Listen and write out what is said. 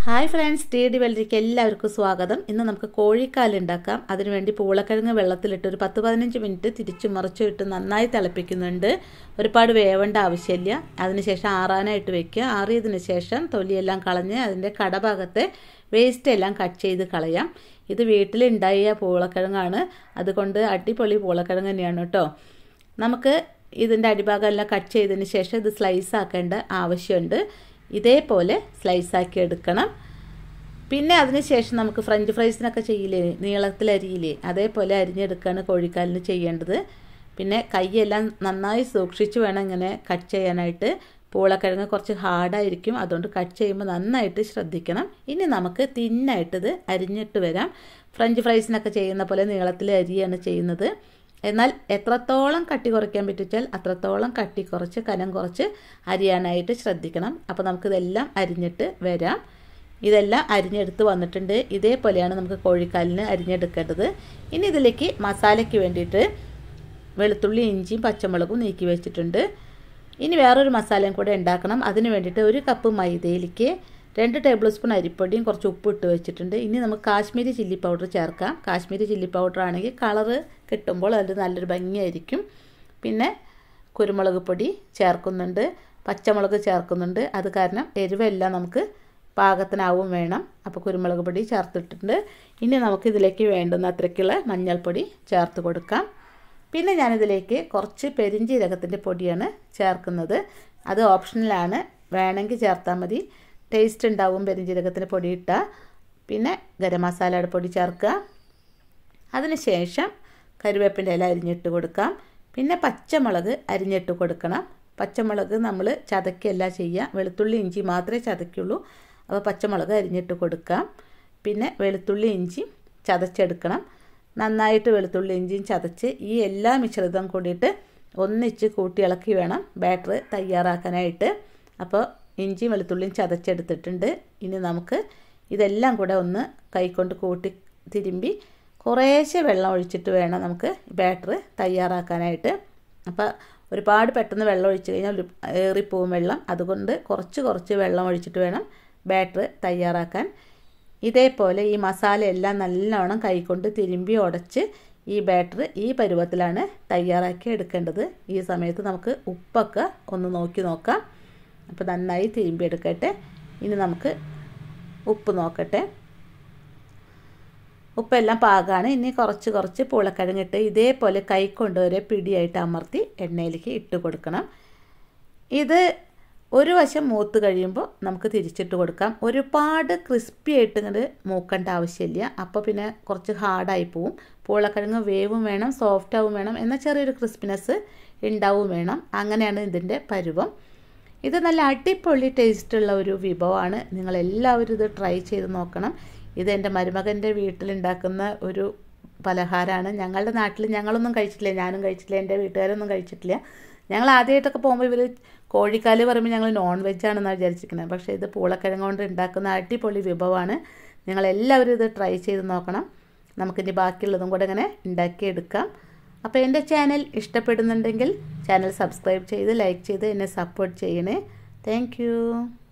hi friends T D വെള്ളരിക്ക് എല്ലാവർക്കും സ്വാഗതം ഇന്ന് നമുക്ക് കോഴിക്കാൽ ഉണ്ടാക്കാം അതിനുവേണ്ടി പൂളക്കിഴങ്ങ് വെള്ളത്തിലിട്ട് ഒരു പത്ത് പതിനഞ്ച് മിനിറ്റ് തിരിച്ചു മറിച്ചു ഇട്ട് നന്നായി തിളപ്പിക്കുന്നുണ്ട് ഒരുപാട് വേവേണ്ട ആവശ്യമില്ല അതിനുശേഷം ആറാനായിട്ട് വെക്കുക ആറിയതിന് ശേഷം തൊലിയെല്ലാം കളഞ്ഞ് അതിൻ്റെ കടഭാഗത്തെ വേസ്റ്റ് എല്ലാം കട്ട് ചെയ്ത് കളയാം ഇത് വീട്ടിലുണ്ടായ പൂളക്കിഴങ്ങാണ് അതുകൊണ്ട് അടിപൊളി പൂളക്കിഴങ്ങ് തന്നെയാണ് കേട്ടോ നമുക്ക് ഇതിൻ്റെ അടിഭാഗം എല്ലാം കട്ട് ചെയ്തതിന് ശേഷം ഇത് സ്ലൈസ് ആക്കേണ്ട ആവശ്യമുണ്ട് ഇതേപോലെ സ്ലൈസ് ആക്കി എടുക്കണം പിന്നെ അതിന് ശേഷം നമുക്ക് ഫ്രഞ്ച് ഫ്രൈസിനൊക്കെ ചെയ്യില്ലേ നീളത്തിൽ അരിയില്ലേ അതേപോലെ അരിഞ്ഞെടുക്കുകയാണ് കോഴിക്കാലിന് ചെയ്യേണ്ടത് പിന്നെ കൈയെല്ലാം നന്നായി സൂക്ഷിച്ച് വേണം ഇങ്ങനെ കട്ട് ചെയ്യാനായിട്ട് പൂളക്കിഴങ്ങ് കുറച്ച് ഹാർഡായിരിക്കും അതുകൊണ്ട് കട്ട് ചെയ്യുമ്പോൾ നന്നായിട്ട് ശ്രദ്ധിക്കണം ഇനി നമുക്ക് തിന്നായിട്ടിത് അരിഞ്ഞിട്ട് വരാം ഫ്രഞ്ച് ഫ്രൈസിനൊക്കെ ചെയ്യുന്ന പോലെ നീളത്തിൽ അരിയാണ് ചെയ്യുന്നത് എന്നാൽ എത്രത്തോളം കട്ടി കുറയ്ക്കാൻ പറ്റിച്ചാൽ അത്രത്തോളം കട്ടി കുറച്ച് കനം കുറച്ച് അരിയാനായിട്ട് ശ്രദ്ധിക്കണം അപ്പോൾ നമുക്കിതെല്ലാം അരിഞ്ഞിട്ട് വരാം ഇതെല്ലാം അരിഞ്ഞെടുത്ത് വന്നിട്ടുണ്ട് ഇതേപോലെയാണ് നമുക്ക് കോഴിക്കാലിന് അരിഞ്ഞെടുക്കേണ്ടത് ഇനി ഇതിലേക്ക് മസാലയ്ക്ക് വേണ്ടിയിട്ട് വെളുത്തുള്ളി ഇഞ്ചിയും പച്ചമുളകും നീക്കി വെച്ചിട്ടുണ്ട് ഇനി വേറൊരു മസാലയും കൂടെ ഉണ്ടാക്കണം അതിന് വേണ്ടിയിട്ട് ഒരു കപ്പ് മൈദയിലേക്ക് രണ്ട് ടേബിൾ സ്പൂൺ അരിപ്പൊടിയും കുറച്ച് ഉപ്പ് ഇട്ട് വെച്ചിട്ടുണ്ട് ഇനി നമുക്ക് കാശ്മീരി ചില്ലി പൗഡർ ചേർക്കാം കാശ്മീരി ചില്ലി പൗഡർ ആണെങ്കിൽ കളറ് കിട്ടുമ്പോൾ അത് നല്ലൊരു ഭംഗിയായിരിക്കും പിന്നെ കുരുമുളക് പൊടി ചേർക്കുന്നുണ്ട് പച്ചമുളക് ചേർക്കുന്നുണ്ട് അത് കാരണം എരിവെല്ലാം നമുക്ക് പാകത്തിനാവും വേണം അപ്പോൾ കുരുമുളക് പൊടി ചേർത്തിട്ടുണ്ട് ഇനി നമുക്ക് ഇതിലേക്ക് വേണ്ടുന്ന അത്രയ്ക്കുള്ള മഞ്ഞൾപ്പൊടി ചേർത്ത് കൊടുക്കാം പിന്നെ ഞാനിതിലേക്ക് കുറച്ച് പെരിഞ്ചീരകത്തിൻ്റെ പൊടിയാണ് ചേർക്കുന്നത് അത് ഓപ്ഷണലാണ് വേണമെങ്കിൽ ചേർത്താൽ മതി ടേസ്റ്റ് ഉണ്ടാവും പെരിഞ്ജീരകത്തിന് പൊടി ഇട്ടാൽ പിന്നെ ഗരം മസാലയുടെ പൊടി ചേർക്കുക അതിനുശേഷം കരുവേപ്പിൻ്റെ ഇല അരിഞ്ഞിട്ട് കൊടുക്കാം പിന്നെ പച്ചമുളക് അരിഞ്ഞിട്ട് കൊടുക്കണം പച്ചമുളക് നമ്മൾ ചതയ്ക്കല്ല ചെയ്യുക വെളുത്തുള്ളി ഇഞ്ചി മാത്രമേ ചതയ്ക്കുള്ളൂ അപ്പോൾ പച്ചമുളക് അരിഞ്ഞിട്ട് കൊടുക്കാം പിന്നെ വെളുത്തുള്ളി ഇഞ്ചി ചതച്ചെടുക്കണം നന്നായിട്ട് വെളുത്തുള്ളി ഇഞ്ചിയും ചതച്ച് ഈ എല്ലാ മിശ്രിതം കൂടിയിട്ട് ഒന്നിച്ച് കൂട്ടി ഇളക്കി വേണം ബാറ്റർ തയ്യാറാക്കാനായിട്ട് അപ്പോൾ ഇഞ്ചിയും വെളുത്തുള്ളിയും ചതച്ചെടുത്തിട്ടുണ്ട് ഇനി നമുക്ക് ഇതെല്ലാം കൂടെ ഒന്ന് കൈകൊണ്ട് കൂട്ടി തിരുമ്പി കുറേശ്ശെ വെള്ളം ഒഴിച്ചിട്ട് വേണം നമുക്ക് ബാറ്റർ തയ്യാറാക്കാനായിട്ട് അപ്പോൾ ഒരുപാട് പെട്ടെന്ന് വെള്ളം ഒഴിച്ച് കഴിഞ്ഞാൽ ഏറിപ്പോവും വെള്ളം അതുകൊണ്ട് കുറച്ച് കുറച്ച് വെള്ളം ഒഴിച്ചിട്ട് വേണം ബാറ്റർ തയ്യാറാക്കാൻ ഇതേപോലെ ഈ മസാല എല്ലാം നല്ലോണം കൈകൊണ്ട് തിരുമ്പി ഉടച്ച് ഈ ബാറ്റർ ഈ പരുവത്തിലാണ് തയ്യാറാക്കി എടുക്കേണ്ടത് ഈ സമയത്ത് നമുക്ക് ഉപ്പൊക്കെ ഒന്ന് നോക്കി നോക്കാം അപ്പോൾ നന്നായി തിരുമ്പി എടുക്കട്ടെ ഇനി നമുക്ക് ഉപ്പ് നോക്കട്ടെ ഉപ്പെല്ലാം പാകമാണ് ഇനി കുറച്ച് കുറച്ച് പൂളക്കിഴങ്ങിട്ട് ഇതേപോലെ കൈ കൊണ്ട് ഒരു പിടിയായിട്ട് അമർത്തി എണ്ണയിലേക്ക് ഇട്ട് കൊടുക്കണം ഇത് ഒരു വശം മൂത്ത് കഴിയുമ്പോൾ നമുക്ക് തിരിച്ചിട്ട് കൊടുക്കാം ഒരുപാട് ക്രിസ്പി ആയിട്ട് ഇങ്ങോട്ട് മൂക്കേണ്ട ആവശ്യമില്ല അപ്പോൾ പിന്നെ കുറച്ച് ഹാർഡായി പോവും പൂളക്കിഴങ്ങ് വേവും വേണം സോഫ്റ്റ് ആവും വേണം എന്നാൽ ചെറിയൊരു ക്രിസ്പിനെസ് ഉണ്ടാവും വേണം അങ്ങനെയാണ് ഇതിൻ്റെ പരുവം ഇത് നല്ല അടിപൊളി ടേസ്റ്റുള്ള ഒരു വിഭവമാണ് നിങ്ങളെല്ലാവരും ഇത് ട്രൈ ചെയ്ത് നോക്കണം ഇത് എൻ്റെ മരുമകൻ്റെ വീട്ടിലുണ്ടാക്കുന്ന ഒരു പലഹാരമാണ് ഞങ്ങളുടെ നാട്ടിൽ ഞങ്ങളൊന്നും കഴിച്ചിട്ടില്ല ഞാനും കഴിച്ചിട്ടില്ല എൻ്റെ വീട്ടുകാരൊന്നും കഴിച്ചിട്ടില്ല ഞങ്ങൾ ആദ്യമായിട്ടൊക്കെ പോകുമ്പോൾ ഇവർ കോഴിക്കാല് പറയുമ്പോൾ ഞങ്ങൾ നോൺ വെജാണെന്നാണ് വിചാരിച്ചിരിക്കുന്നത് പക്ഷേ ഇത് പൂളക്കിഴങ്ങ് കൊണ്ട് ഉണ്ടാക്കുന്ന അടിപൊളി വിഭവമാണ് നിങ്ങളെല്ലാവരും ഇത് ട്രൈ ചെയ്ത് നോക്കണം നമുക്കിനി ബാക്കിയുള്ളതും കൂടെ ഇങ്ങനെ ഉണ്ടാക്കിയെടുക്കാം അപ്പോൾ എൻ്റെ ചാനൽ ഇഷ്ടപ്പെടുന്നുണ്ടെങ്കിൽ ചാനൽ സബ്സ്ക്രൈബ് ചെയ്ത് ലൈക്ക് ചെയ്ത് എന്നെ സപ്പോർട്ട് ചെയ്യണേ താങ്ക്